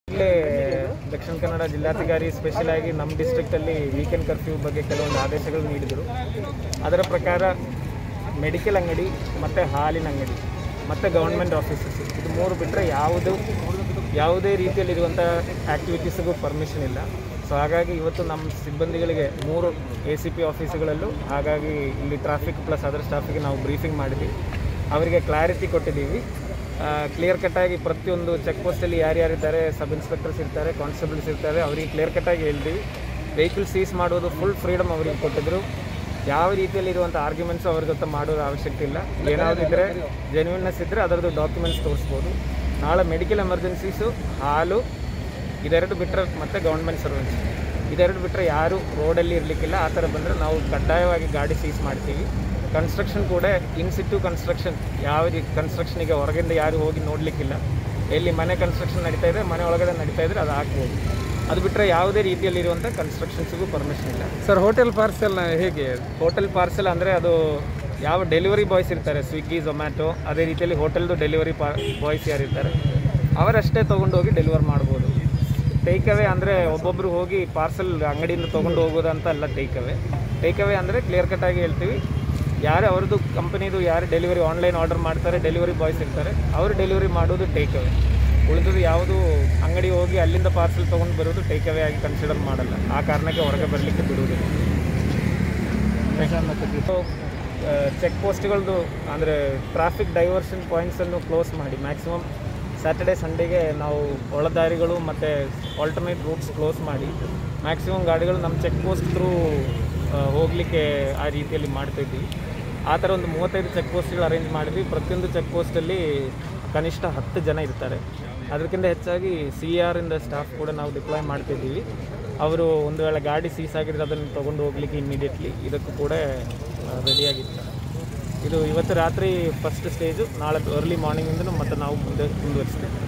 ಇಲ್ಲೇ ದಕ್ಷಿಣ ಕನ್ನಡ ಜಿಲ್ಲಾಧಿಕಾರಿ ಸ್ಪೆಷಲ್ ಆಗಿ ನಮ್ಮ ಡಿಸ್ಟ್ರಿಕ್ಟಲ್ಲಿ ವೀಕೆಂಡ್ ಕರ್ಫ್ಯೂ ಬಗ್ಗೆ ಕೆಲವೊಂದು ಆದೇಶಗಳು ನೀಡಿದರು ಅದರ ಪ್ರಕಾರ ಮೆಡಿಕಲ್ ಅಂಗಡಿ ಮತ್ತು ಹಾಲಿನ ಅಂಗಡಿ ಮತ್ತು ಗೌರ್ಮೆಂಟ್ ಆಫೀಸಸ್ ಇದು ಮೂರು ಬಿಟ್ಟರೆ ಯಾವುದು ಯಾವುದೇ ರೀತಿಯಲ್ಲಿರುವಂಥ ಆ್ಯಕ್ಟಿವಿಟೀಸ್ಗೂ ಪರ್ಮಿಷನ್ ಇಲ್ಲ ಸೊ ಹಾಗಾಗಿ ಇವತ್ತು ನಮ್ಮ ಸಿಬ್ಬಂದಿಗಳಿಗೆ ಮೂರು ಎ ಸಿ ಪಿ ಆಫೀಸುಗಳಲ್ಲೂ ಹಾಗಾಗಿ ಇಲ್ಲಿ ಟ್ರಾಫಿಕ್ ಪ್ಲಸ್ ಅದರ್ ಸ್ಟಾಫಿಗೆ ನಾವು ಬ್ರೀಫಿಂಗ್ ಮಾಡಿದ್ವಿ ಅವರಿಗೆ ಕ್ಲಾರಿಟಿ ಕೊಟ್ಟಿದ್ದೀವಿ ಕ್ಲಿಯರ್ ಕಟ್ಟಾಗಿ ಪ್ರತಿಯೊಂದು ಚೆಕ್ ಪೋಸ್ಟಲ್ಲಿ ಯಾರ್ಯಾರಿದ್ದಾರೆ ಸಬ್ ಇನ್ಸ್ಪೆಕ್ಟರ್ಸ್ ಇರ್ತಾರೆ ಕಾನ್ಸ್ಟೇಬಲ್ಸ್ ಇರ್ತಾರೆ ಅವರಿಗೆ ಕ್ಲಿಯರ್ ಕಟ್ಟಾಗಿ ಹೇಳಿದ್ವಿ ವೆಹಿಕಲ್ ಸೀಸ್ ಮಾಡೋದು ಫುಲ್ ಫ್ರೀಡಮ್ ಅವರಿಗೆ ಕೊಟ್ಟಿದ್ರು ಯಾವ ರೀತಿಯಲ್ಲಿ ಇರುವಂಥ ಆರ್ಗ್ಯುಮೆಂಟ್ಸು ಅವ್ರ ಜೊತೆ ಮಾಡೋದು ಅವಶ್ಯಕತೆ ಇಲ್ಲ ಏನಾದಿದ್ರೆ ಜೆನ್ಯೂನ್ನೆಸ್ ಇದ್ದರೆ ಅದರದ್ದು ಡಾಕ್ಯುಮೆಂಟ್ಸ್ ತೋರಿಸ್ಬೋದು ನಾಳೆ ಮೆಡಿಕಲ್ ಎಮರ್ಜೆನ್ಸೀಸು ಹಾಲು ಇದೆರಡು ಬಿಟ್ಟರೆ ಮತ್ತು ಗೌರ್ಮೆಂಟ್ ಸರ್ವೆಂಟ್ಸ್ ಇದೆರಡು ಬಿಟ್ಟರೆ ಯಾರು ರೋಡಲ್ಲಿ ಇರಲಿಕ್ಕಿಲ್ಲ ಆ ಥರ ಬಂದರೆ ನಾವು ಕಡ್ಡಾಯವಾಗಿ ಗಾಡಿ ಸೀಸ್ ಮಾಡ್ತೀವಿ ಕನ್ಸ್ಟ್ರಕ್ಷನ್ ಕೂಡ ಇನ್ ಸಿಟ್ಟು ಕನ್ಸ್ಟ್ರಕ್ಷನ್ ಯಾವ ರೀತಿ ಕನ್ಸ್ಟ್ರಕ್ಷನಿಗೆ ಹೊರಗಿಂದ ಯಾರು ಹೋಗಿ ನೋಡಲಿಕ್ಕಿಲ್ಲ ಎಲ್ಲಿ ಮನೆ ಕನ್ಸ್ಟ್ರಕ್ಷನ್ ನಡೀತಾ ಇದೆ ಮನೆ ಒಳಗಡೆ ನಡೀತಾ ಇದ್ರೆ ಅದು ಹಾಕ್ಬೋದು ಅದು ಬಿಟ್ಟರೆ ಯಾವುದೇ ರೀತಿಯಲ್ಲಿರುವಂಥ ಕನ್ಸ್ಟ್ರಕ್ಷನ್ಸ್ಗೂ ಪರ್ಮಿಷನ್ ಇಲ್ಲ ಸರ್ ಹೋಟೆಲ್ ಪಾರ್ಸೆಲ್ ಹೇಗೆ ಹೋಟೆಲ್ ಪಾರ್ಸೆಲ್ ಅಂದರೆ ಅದು ಯಾವ ಡೆಲಿವರಿ ಬಾಯ್ಸ್ ಇರ್ತಾರೆ ಸ್ವಿಗ್ಗಿ ಝೊಮ್ಯಾಟೊ ಅದೇ ರೀತಿಯಲ್ಲಿ ಹೋಟೆಲ್ದು ಡೆಲಿವರಿ ಪಾ ಬಾಯ್ಸ್ ಯಾರಿರ್ತಾರೆ ಅವರಷ್ಟೇ ತೊಗೊಂಡು ಹೋಗಿ ಡೆಲಿವರ್ ಮಾಡ್ಬೋದು ಟೇಕ್ ಅವೇ ಅಂದರೆ ಒಬ್ಬೊಬ್ಬರು ಹೋಗಿ ಪಾರ್ಸೆಲ್ ಅಂಗಡಿಯಿಂದ ತೊಗೊಂಡು ಹೋಗೋದಂತ ಅಲ್ಲ ಟೇಕ್ ಅವೇ ಟೇಕ್ ಅವೇ ಅಂದರೆ ಕ್ಲಿಯರ್ ಕಟ್ಟಾಗಿ ಹೇಳ್ತೀವಿ ಯಾರು ಅವ್ರದ್ದು ಕಂಪನಿದು ಯಾರು ಡೆಲಿವರಿ ಆನ್ಲೈನ್ ಆರ್ಡರ್ ಮಾಡ್ತಾರೆ ಡೆಲಿವರಿ ಬಾಯ್ಸ್ ಇರ್ತಾರೆ ಅವರು ಡೆಲಿವರಿ ಮಾಡೋದು ಟೇಕ್ ಅವೇ ಉಳಿದದ್ದು ಯಾವುದು ಅಂಗಡಿ ಹೋಗಿ ಅಲ್ಲಿಂದ ಪಾರ್ಸೆಲ್ ತೊಗೊಂಡು ಬರೋದು ಟೇಕ್ ಅವೇ ಆಗಿ ಕನ್ಸಿಡರ್ ಮಾಡಲ್ಲ ಆ ಕಾರಣಕ್ಕೆ ಹೊರಗೆ ಬರಲಿಕ್ಕೆ ಬಿಡುವುದಿಲ್ಲ ಚೆಕ್ ಪೋಸ್ಟ್ಗಳದ್ದು ಅಂದರೆ ಟ್ರಾಫಿಕ್ ಡೈವರ್ಷನ್ ಪಾಯಿಂಟ್ಸನ್ನು ಕ್ಲೋಸ್ ಮಾಡಿ ಮ್ಯಾಕ್ಸಿಮಮ್ ಸ್ಯಾಟರ್ಡೆ ಸಂಡೇಗೆ ನಾವು ಒಳದಾರಿಗಳು ಮತ್ತು ಆಲ್ಟರ್ನೇಟ್ ರೂಟ್ಸ್ ಕ್ಲೋಸ್ ಮಾಡಿ ಮ್ಯಾಕ್ಸಿಮಮ್ ಗಾಡಿಗಳು ನಮ್ಮ ಚೆಕ್ ಪೋಸ್ಟ್ ಥ್ರೂ ಹೋಗಲಿಕ್ಕೆ ಆ ರೀತಿಯಲ್ಲಿ ಮಾಡ್ತಾ ಇದ್ದೀವಿ ಆ ಥರ ಒಂದು ಮೂವತ್ತೈದು ಚೆಕ್ ಪೋಸ್ಟ್ಗಳು ಅರೇಂಜ್ ಮಾಡಿದ್ವಿ ಪ್ರತಿಯೊಂದು ಚೆಕ್ ಪೋಸ್ಟಲ್ಲಿ ಕನಿಷ್ಠ ಹತ್ತು ಜನ ಇರ್ತಾರೆ ಅದಕ್ಕಿಂತ ಹೆಚ್ಚಾಗಿ ಸಿ ಆರಿಂದ ಸ್ಟಾಫ್ ಕೂಡ ನಾವು ಡಿಪ್ಲಾಯ್ ಮಾಡ್ತಿದ್ದೀವಿ ಅವರು ಒಂದು ವೇಳೆ ಗಾಡಿ ಸೀಸ್ ಆಗಿದ್ರೆ ಅದನ್ನು ತೊಗೊಂಡು ಹೋಗ್ಲಿಕ್ಕೆ ಇಮ್ಮಿಡಿಯೇಟ್ಲಿ ಇದಕ್ಕೂ ಕೂಡ ರೆಡಿಯಾಗಿರ್ತಾರೆ ಇದು ಇವತ್ತು ರಾತ್ರಿ ಫಸ್ಟ್ ಸ್ಟೇಜು ನಾಳೆ ಅರ್ಲಿ ಮಾರ್ನಿಂಗಿಂದ ಮತ್ತೆ ನಾವು ಮುಂದೆ ಮುಂದುವರಿಸ್ತೇವೆ